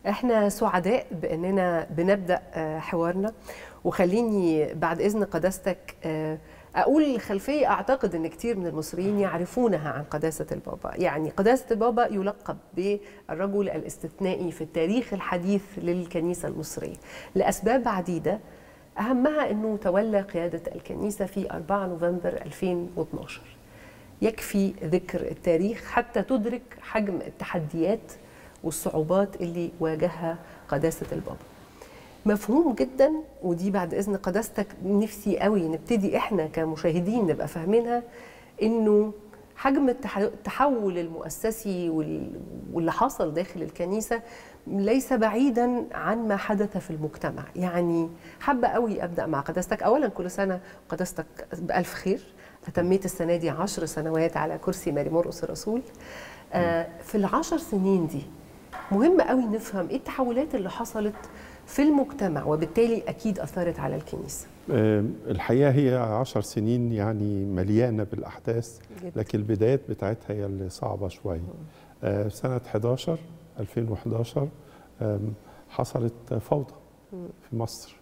احنا سعداء باننا بنبدا حوارنا وخليني بعد اذن قداستك اقول خلفيه اعتقد ان كثير من المصريين يعرفونها عن قداسه البابا يعني قداسه البابا يلقب بالرجل الاستثنائي في التاريخ الحديث للكنيسه المصريه لاسباب عديده اهمها انه تولى قياده الكنيسه في 4 نوفمبر 2012 يكفي ذكر التاريخ حتى تدرك حجم التحديات والصعوبات اللي واجهها قداسة البابا مفهوم جدا ودي بعد إذن قداستك نفسي قوي نبتدي إحنا كمشاهدين نبقى فاهمينها إنه حجم التحول المؤسسي واللي حصل داخل الكنيسة ليس بعيدا عن ما حدث في المجتمع يعني حابة قوي أبدأ مع قداستك أولا كل سنة قداستك بألف خير أتميت السنة دي عشر سنوات على كرسي ماري مرقس الرسول آه في العشر سنين دي مهم قوي نفهم ايه التحولات اللي حصلت في المجتمع وبالتالي اكيد اثرت على الكنيسه الحقيقه هي عشر سنين يعني مليانه بالاحداث جدا. لكن البدايات بتاعتها هي اللي صعبه شويه سنه 11 2011 حصلت فوضى في مصر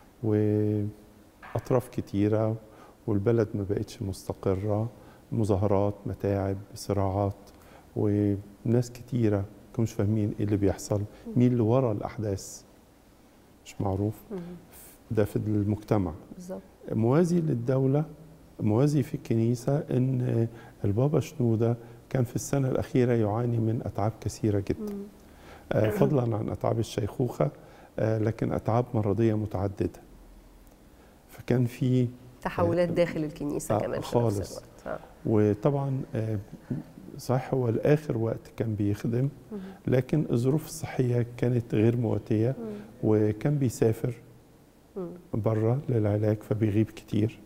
واطراف كتيره والبلد ما بقتش مستقره مظاهرات متاعب صراعات وناس كتيره مش فاهمين ايه اللي بيحصل مين اللي ورا الاحداث مش معروف ده في المجتمع بالظبط موازي للدوله موازي في الكنيسه ان البابا شنوده كان في السنه الاخيره يعاني من اتعاب كثيره جدا آه فضلا عن اتعاب الشيخوخه آه لكن اتعاب مرضيه متعدده فكان في تحولات داخل الكنيسه آه كمان خالص في نفس الوقت. وطبعا صح هو لاخر وقت كان بيخدم لكن الظروف الصحيه كانت غير مواتيه وكان بيسافر بره للعلاج فبيغيب كتير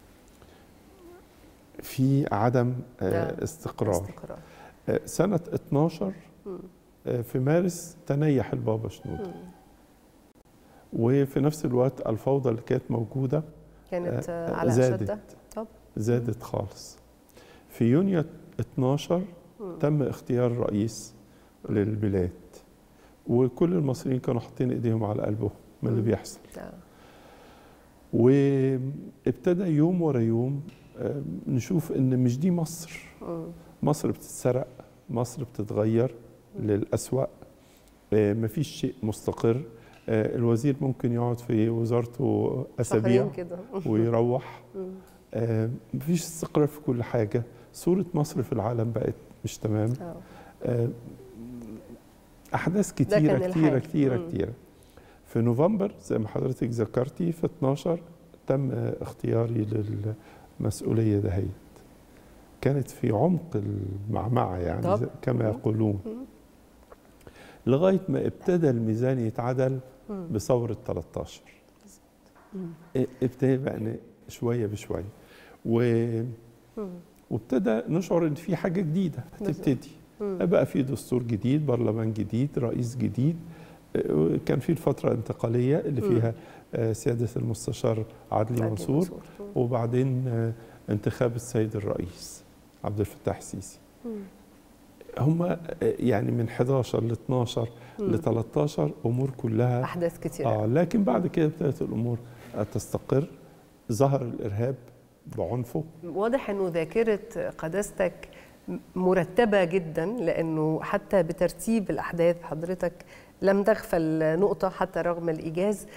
في عدم استقرار, استقرار. سنه 12 في مارس تنيح البابا شنودة وفي نفس الوقت الفوضى اللي كانت موجوده كانت على زادت شده طب زادت خالص في يونيو 12 تم اختيار رئيس للبلاد وكل المصريين كانوا حاطين ايديهم على قلبهم من اللي بيحصل وابتدى يوم ورا يوم نشوف ان مش دي مصر مصر بتتسرق مصر بتتغير للأسوأ مفيش شيء مستقر الوزير ممكن يقعد في وزارته اسابيع كده ويروح مفيش استقرار في كل حاجه صوره مصر في العالم بقت مش تمام أوه. احداث كتيره كتيره كتيره كتيره في نوفمبر زي ما حضرتك ذكرتي في 12 تم اختياري للمسؤوليه دهيت كانت في عمق المعمعه يعني طب. كما يقولون لغايه ما ابتدى الميزان يتعدل بثوره 13 ابتدى بقى شويه بشويه و وابتدى نشعر ان في حاجه جديده هتبتدي بقى في دستور جديد برلمان جديد رئيس جديد كان في الفتره الانتقاليه اللي فيها سياده المستشار عدلي منصور, منصور وبعدين انتخاب السيد الرئيس عبد الفتاح السيسي هم يعني من 11 ل 12 ل 13 امور كلها احداث كتير اه لكن بعد كده ابتدت الامور تستقر ظهر الارهاب بعنفه واضح انه ذاكره قداستك مرتبه جدا لانه حتى بترتيب الاحداث حضرتك لم تغفل نقطه حتى رغم الايجاز